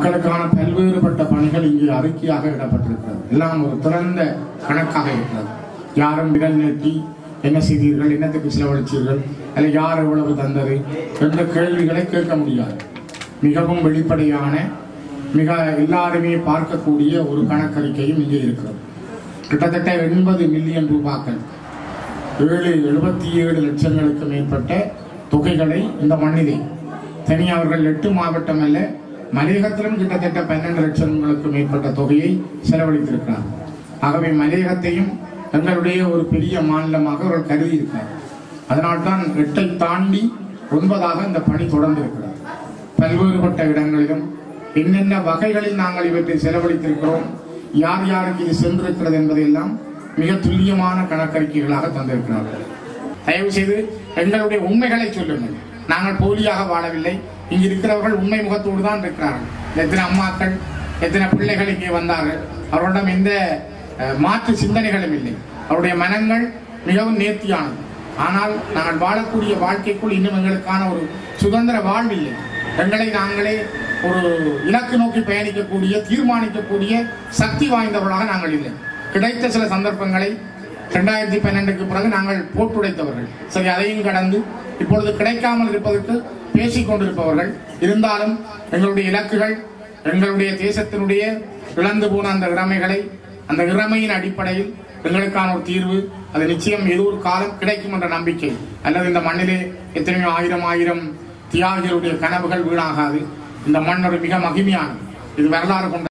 மக்களுக்கான பல்வேறுபட்ட பணிகள் இங்கே அறிக்கையாக இடப்பட்டிருக்கிறது எல்லாம் ஒரு திறந்த கணக்காக இருக்கிறது யாரும் விரல் நீட்டி என்ன செய்தீர்கள் என்னத்துக்கு செலவழித்தீர்கள் அல்ல யார் எவ்வளவு தந்தது என்ற கேள்விகளை கேட்க முடியாது மிகவும் வெளிப்படையான மிக எல்லாருமே பார்க்கக்கூடிய ஒரு கணக்கறிக்கையும் இங்கே இருக்கிறது கிட்டத்தட்ட எண்பது மில்லியன் ரூபாக்கள் ஏழு எழுபத்தி ஏழு லட்சங்களுக்கு மேற்பட்ட தொகைகளை இந்த மண்ணிலே தனி அவர்கள் எட்டு மாவட்டம் அல்ல மலையகத்திலும் கிட்டத்தட்ட பன்னெண்டு லட்சங்களுக்கு மேற்பட்ட தொகையை செலவழித்திருக்கிறார் ஆகவே மலையகத்தையும் எங்களுடைய ஒரு பெரிய மாநிலமாக அவர்கள் கருதி இருக்கிறார் அதனால்தான் எட்டை தாண்டி ஒன்பதாக இந்த பணி தொடர்ந்து இருக்கிறது பல்வேறுபட்ட இடங்களிலும் என்னென்ன வகைகளில் நாங்கள் இவற்றை செலவழித்திருக்கிறோம் யார் யாருக்கு இது சென்றிருக்கிறது என்பதையெல்லாம் மிக துல்லியமான கணக்கறிக்கைகளாக தந்திருக்கிறார்கள் தயவு செய்து எங்களுடைய உண்மைகளை சொல்லுங்கள் நாங்கள் போலியாக வாழவில்லை இங்கு இருக்கிறவர்கள் உண்மை முகத்தோடு தான் இருக்கிறார்கள் எத்தனை அம்மாக்கள் எத்தனை பிள்ளைகள் இங்கே வந்தார்கள் அவர்களிடம் எந்த அஹ், மாற்று சிந்தனைகளும் இல்லை அவருடைய மனங்கள் மிகவும் நேர்த்தியானது ஆனால் நாங்கள் வாழக்கூடிய வாழ்க்கைக்குள் இன்னும் எங்களுக்கான ஒரு சுதந்திர வாழ்வில்லை எங்களை நாங்களே ஒரு இலக்கு நோக்கி பயணிக்கக்கூடிய தீர்மானிக்கக்கூடிய சக்தி வாய்ந்தவர்களாக நாங்கள் இல்லை கிடைத்த சில சந்தர்ப்பங்களை ரெண்டாயிரத்தி பன்னெண்டுக்கு பிறகு நாங்கள் போட்டுடைத்தவர்கள் சரி அதையும் கடந்து இப்பொழுது கிடைக்காமல் இருப்பதற்கு பேசிக் கொண்டிருப்பவர்கள் இருந்தாலும் எங்களுடைய இலக்குகள் எங்களுடைய தேசத்தினுடைய இழந்து போன அந்த இறமைகளை அந்த இறமையின் அடிப்படையில் எங்களுக்கான ஒரு தீர்வு அது நிச்சயம் ஏதோ ஒரு காலம் கிடைக்கும் என்ற நம்பிக்கை அல்லது இந்த மண்ணிலே எத்தனையோ ஆயிரம் ஆயிரம் தியாகிகளுடைய கனவுகள் வீணாகாது இந்த மண் ஒரு மிக மகிமையானது இது வரலாறு கொண்ட